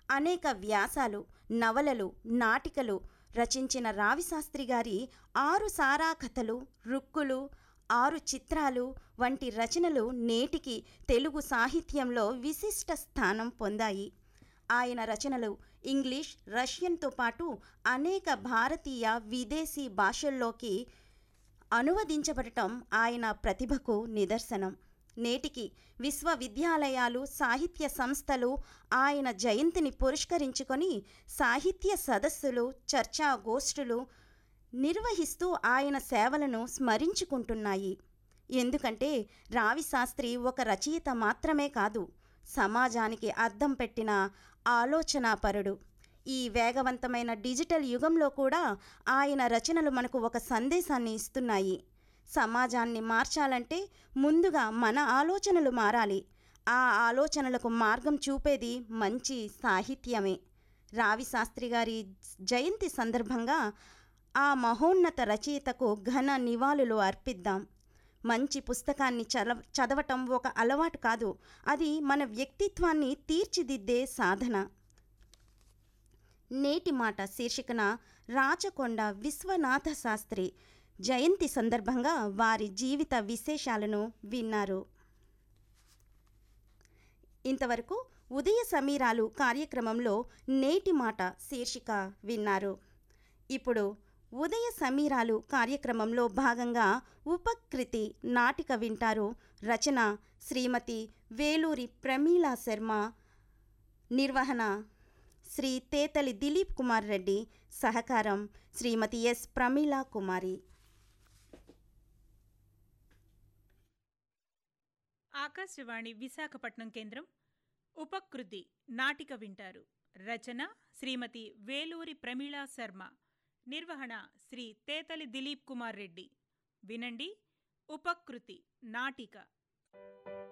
అనేక వ్యాసాలు నవలలు నాటికలు రచించిన రావిశాస్త్రి గారి ఆరు సారా కథలు రుక్కులు ఆరు చిత్రాలు వంటి రచనలు నేటికి తెలుగు సాహిత్యంలో విశిష్ట స్థానం పొందాయి ఆయన రచనలు ఇంగ్లీష్ రష్యన్తో పాటు అనేక భారతీయ విదేశీ భాషల్లోకి అనువదించబడటం ఆయన ప్రతిభకు నిదర్శనం నేటికి విశ్వవిద్యాలయాలు సాహిత్య సంస్థలు ఆయన జయంతిని పురస్కరించుకొని సాహిత్య సదస్సులు చర్చాగోష్ఠులు నిర్వహిస్తూ ఆయన సేవలను స్మరించుకుంటున్నాయి ఎందుకంటే రావిశాస్త్రి ఒక రచయిత మాత్రమే కాదు సమాజానికి అద్దం పెట్టిన ఆలోచనాపరుడు ఈ వేగవంతమైన డిజిటల్ యుగంలో కూడా ఆయన రచనలు మనకు ఒక సందేశాన్ని ఇస్తున్నాయి సమాజాన్ని మార్చాలంటే ముందుగా మన ఆలోచనలు మారాలి ఆ ఆలోచనలకు మార్గం చూపేది మంచి సాహిత్యమే రావిశాస్త్రి గారి జయంతి సందర్భంగా ఆ మహోన్నత రచయితకు ఘన నివాళులు అర్పిద్దాం మంచి పుస్తకాన్ని చదవ చదవటం ఒక అలవాటు కాదు అది మన వ్యక్తిత్వాన్ని తీర్చిదిద్దే సాధన నేటి మాట శీర్షికన రాచకొండ విశ్వనాథ శాస్త్రి జయంతి సందర్భంగా వారి జీవిత విశేషాలను విన్నారు ఇంతవరకు ఉదయ సమీరాలు కార్యక్రమంలో నేటి మాట శీర్షిక విన్నారు ఇప్పుడు ఉదయ సమీరాలు కార్యక్రమంలో భాగంగా ఉపకృతి నాటిక వింటారు రచన శ్రీమతి వేలూరి ప్రమీలా శర్మ నిర్వహణ శ్రీ తేతలి దిలీప్ కుమార్ రెడ్డి సహకారం శ్రీమతి ఎస్ ప్రమీలా కుమారి ఆకాశవాణి విశాఖపట్నం కేంద్రం ఉపకృతి నాటిక వింటారు రచన శ్రీమతి వేలూరి ప్రమీళా శర్మ నిర్వహణ శ్రీ తేతలి దిలీప్ కుమార్ రెడ్డి వినండి ఉపకృతి నాటిక